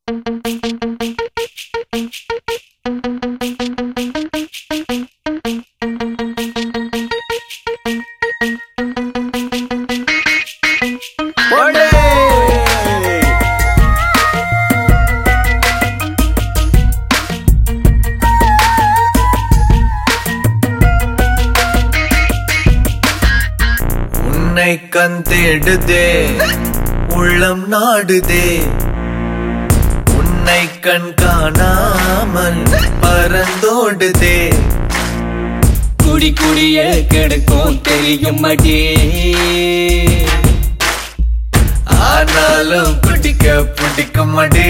போடு. உன்னை கண் தேடுதே உள்ளம் நாடுதே உன்னை கண் காணாமல் பறந்தோடுதே குடி குடிய கிடக்கும் தெரியும் மடி ஆனாலும் குடிக்க பிடிக்க மாட்டே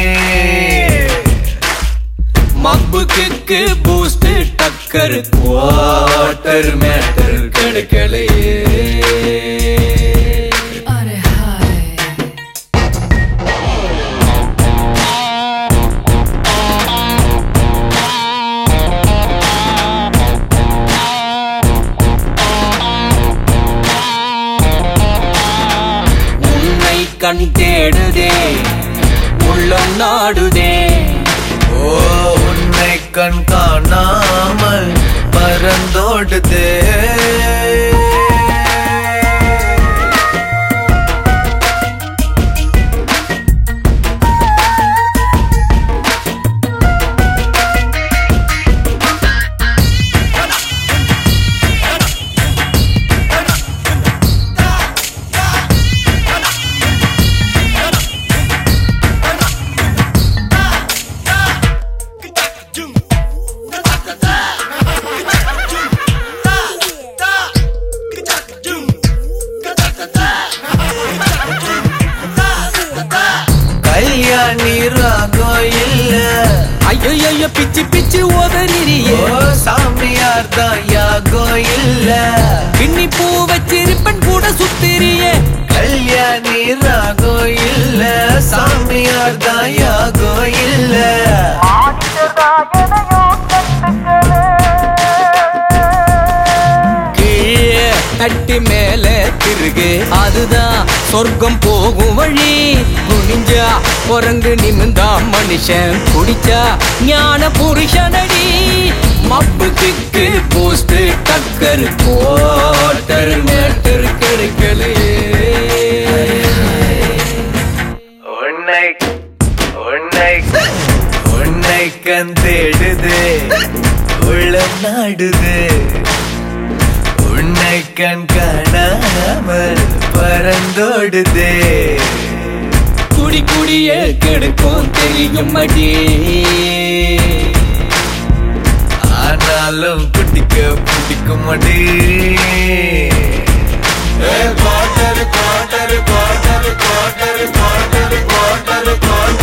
மப்பு கிக்கு பூஸ்ட் டக்கர் குவார்டர் மேட்டர் கிடைக்கலையே अरे हाय உன்னை கண் தேடுதே உள்ளம் நாடுதே ஓ உன்னை கண் காணாமல் பறந்தோடுதே கல்யாணி ராகோ இல்ல ஐயோ பிச்சு பிச்சு உதறியே ஓ சாமியார் தான் யாகோ இல்ல பின்னி பூ வச்சிருப்பன் கூட சுத்திரியே கல்யாணி ராகோ இல்ல சாமியார் தான் யாகோ இல்ல கீழே தட்டி மேல திருகு அதுதான் சொர்க்கம் போகும் வழி குனிஞ்சா குரங்கு நிமிந்தா மனுஷன் குடிச்சா ஞான புருஷனடி மப்பு கிக்கு போஸ்ட் டக்கர் கோட்டர் மேட்டர் கிடைக்கலையே உன்னை உன்னை உன்னை கண் தேடுது உள்ளம் நாடுது உன்னை கண் காணாமல் பறந்தோடுதே குடி குடிய கெடுக்கும் தெரியும் அடி ஆனாலும் குடிக்க பிடிக்க மாட்டே quarter quarter quarter quarter quarter quarter quarter